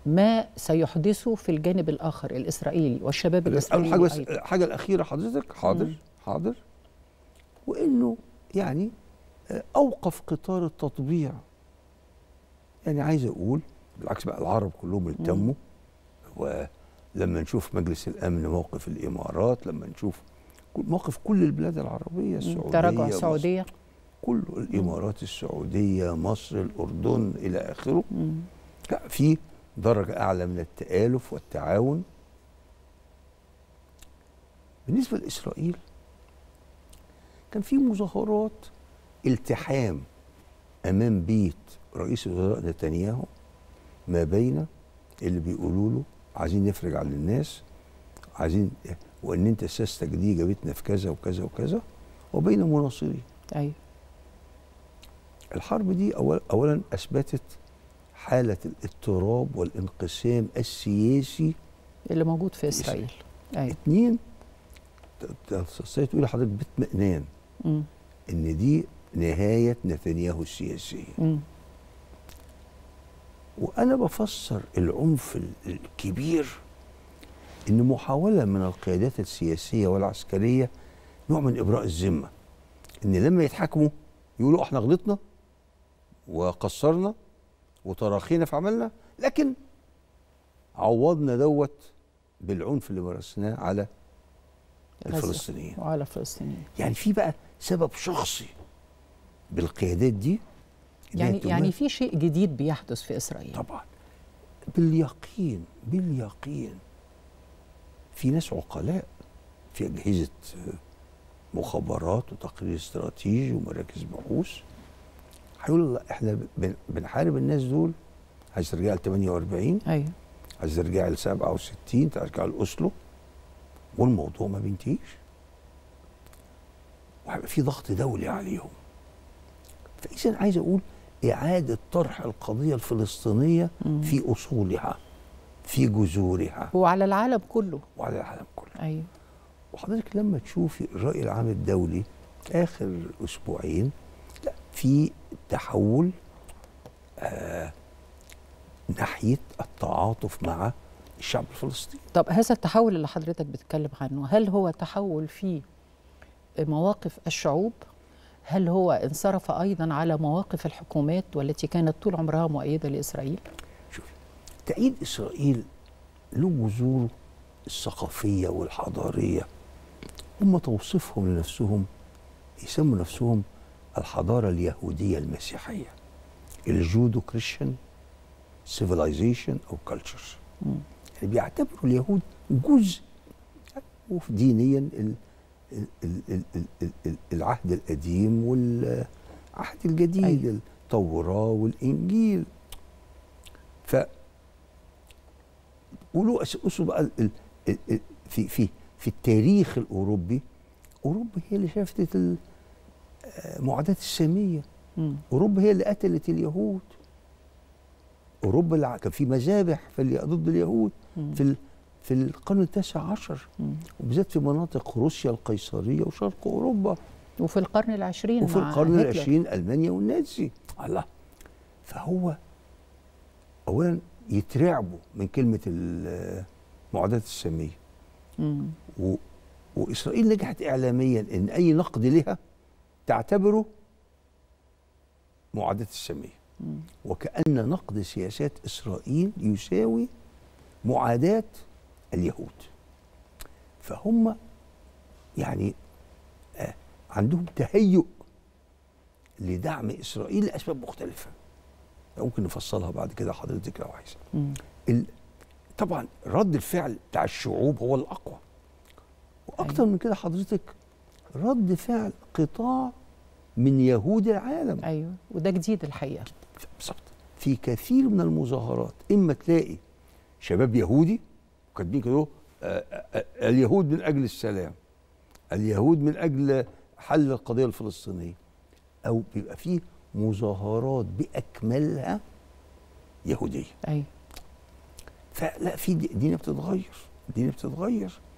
ما سيحدثه في الجانب الاخر الاسرائيلي والشباب الاسرائيلي الحاجه بس أيضاً. الحاجه الاخيره حضرتك حاضر مم. حاضر وانه يعني آه، اوقف قطار التطبيع يعني عايز اقول بالعكس بقى العرب كلهم التموا ولما نشوف مجلس الامن موقف الامارات لما نشوف كل- موقف كل البلاد العربيه السعوديه تراجع مصر، السعوديه كله الامارات السعوديه مصر الاردن الى اخره مم. لا في درجة أعلى من التآلف والتعاون بالنسبة لإسرائيل كان في مظاهرات التحام أمام بيت رئيس الوزراء نتنياهو ما بين اللي بيقولوا له عايزين نفرج على الناس عايزين وان انت سياستك دي جابتنا في كذا وكذا وكذا وبين مناصريه ايوه الحرب دي أول اولا اثبتت حاله الاضطراب والانقسام السياسي اللي موجود في اسرائيل ايوه اتنين ت- ت- تستطيع تقول لحضرتك باطمئنان مم. ان دي نهايه نتنياهو السياسيه مم. وانا بفسر العنف ال- الكبير ان محاوله من القيادات السياسيه والعسكريه نوع من ابراء الذمه ان لما يتحاكموا يقولوا احنا غلطنا وقصرنا وتراخينا في عملنا لكن عوضنا دوت بالعنف اللي مارسناه على غزة. الفلسطينيين وعلى الفلسطينيين يعني في بقى سبب شخصي بالقيادات دي إنها يعني تمارس- يعني في شيء جديد بيحدث في اسرائيل طبعا باليقين باليقين في ناس عقلاء في أجهزة مخابرات وتقرير استراتيجي ومراكز بحوث هيقولوا لا احنا بن- بنحارب الناس دول عايز ترجع ل 48 ايوه عايز ترجع ل 67 ترجع لاوسلو والموضوع ما بينتهيش وهيبقى في ضغط دولي عليهم فاذا عايز اقول اعاده طرح القضيه الفلسطينيه مم. في اصولها في جذورها وعلى العالم كله وعلى العالم كله ايوه وحضرتك لما تشوفي الراي العام الدولي اخر اسبوعين لا في تحول آه ناحيه التعاطف مع الشعب الفلسطيني طب هذا التحول اللي حضرتك بتتكلم عنه هل هو تحول في مواقف الشعوب هل هو انصرف ايضا على مواقف الحكومات والتي كانت طول عمرها مؤيده لاسرائيل شوفي تأييد إسرائيل له جذوره الثقافية والحضارية هم توصيفهم لنفسهم يسموا نفسهم الحضارة اليهودية المسيحية الجودو كريشن سيفيلايزيشن أو كلتشر مم. يعني بيعتبروا اليهود جزء وفي دينيا ال- ال- ال- ال- ال- ال- ال- العهد القديم والعهد الجديد أيوة. التوراة والإنجيل ف قولوا أسسوا بقى ال- ال- ال- ال- في في في التاريخ الأوروبي أوروبا هي اللي شافت ال- آه، معاداة السامية مم. أوروبا هي اللي قتلت اليهود أوروبا اللي ع- كان في مذابح في ال- ضد اليهود مم. في ال- في القرن التاسع عشر مم. وبالذات في مناطق روسيا القيصرية وشرق أوروبا وفي القرن العشرين وفي مع القرن هتلر. العشرين ألمانيا والنازي الله فهو أولا يترعبوا من كلمة ال- معاداة السامية مم. و... وإسرائيل نجحت إعلاميا إن أي نقد لها تعتبره معاداة السامية مم. وكأن نقد سياسات إسرائيل يساوي معاداة اليهود فهم يعني آه عندهم تهيؤ لدعم إسرائيل لأسباب مختلفة ممكن نفصلها بعد كده حضرتك لو عايزة مم. ال- طبعا رد الفعل بتاع الشعوب هو الأقوى وأكتر أيوة. من كده حضرتك رد فعل قطاع من يهود العالم ايوه وده جديد الحقيقه بالظبط في كثير من المظاهرات اما تلاقي شباب يهودي كاتبين كده آه، آه، آه، اليهود من اجل السلام اليهود من اجل حل القضيه الفلسطينيه او بيبقى فيه مظاهرات باكملها يهوديه ايوه فلا في دي- الدنيا بتتغير الدنيا بتتغير